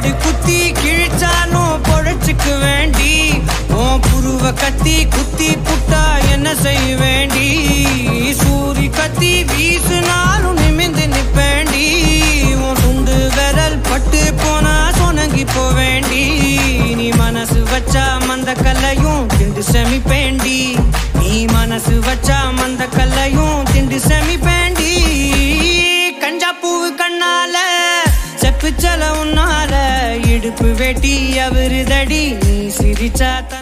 blade குத்தி கிழிச்சாலும் பொழைச்சுக்கு வேண்டி உன் புருவ கத்தி குத்தி புட்டா என்ன செய்ய வேண்டி சூரி கத்தி வீசுனாலும் நிமிந்து நிப்பேண்டி உன் துண்டு விரல் பட்டு போனா சொனங்கி போவேண்டி நீ மனசு வச்சா மந்த கல்லையும் திண்டு செமிப்பேண்டி நீ மனசு வச்சா மந்த கல்லையும் திண்டு செமிப்பேண்டி கஞ்சா பூவு கண்ணால செப்பு உன்னால இடுப்பு வெட்டி அவருதடி நீ சிரிச்சா தன்